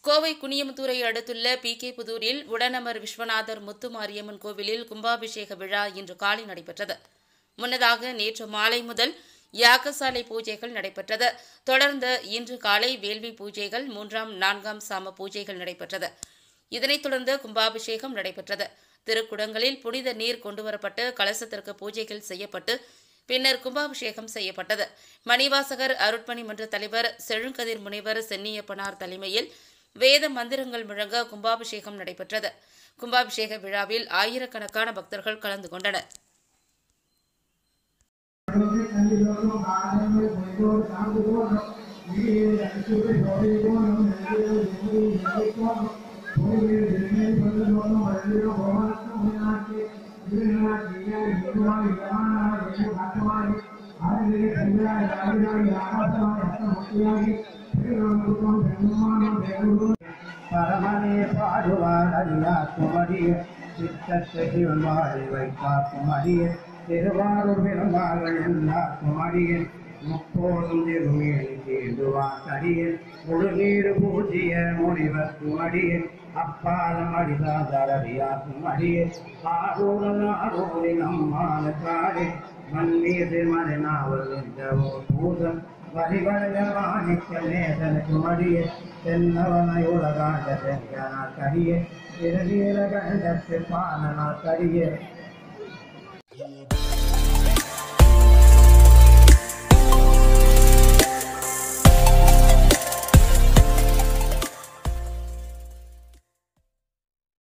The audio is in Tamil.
கோவை குனியமுத்தூரை அடுத்துள்ள பி கே புதூரில் உடனமர் விஸ்வநாதர் முத்துமாரியம்மன் கோவிலில் கும்பாபிஷேக விழா இன்று காலை நடைபெற்றது முன்னதாக நேற்று மாலை முதல் யாகசாலை பூஜைகள் நடைபெற்றது தொடர்ந்து இன்று காலை வேள்வி பூஜைகள் மூன்றாம் நான்காம் சாம பூஜைகள் நடைபெற்றது இதனைத் தொடர்ந்து கும்பாபிஷேகம் நடைபெற்றது திருக்குடங்களில் புனித நீர் கொண்டுவரப்பட்டு கலசத்திற்கு பூஜைகள் செய்யப்பட்டு பின்னர் கும்பாபிஷேகம் செய்யப்பட்டது மணிவாசகர் அருட்பணி மன்ற தலைவர் செழுங்கதிர் முனைவர் சென்னியப்பனார் தலைமையில் வேத மந்திரங்கள் முழங்க கும்பாபிஷேகம் நடைபெற்றது கும்பாபிஷேக விழாவில் ஆயிரக்கணக்கான பக்தர்கள் கலந்து கொண்டனர் பரமனே பாடுவார் அறியா குமரிய சித்தத்தை சிவன் வாழி வைப்பார் குமரிய திருவாரூர் பெருமாள் எல்லா குமரியன் முப்போதும் திருமேனி தீண்டுவார் கரியன் முழுநீர் பூஜிய முனிவர் குமரியன் அப்பாலம் அடிதாதரவியா குமரியன் ஆரூரன் ஆரூரின் அம்மான காடே மண் மீது மறைநாவல் என்ற ஓர் பூதம் வரிவளைய மாணிக்க நேசனுக்கு மடிய தென்னவனை உலகாண்ட செங்கனா கரிய திருநீல கண்டத்து பானனா கரிய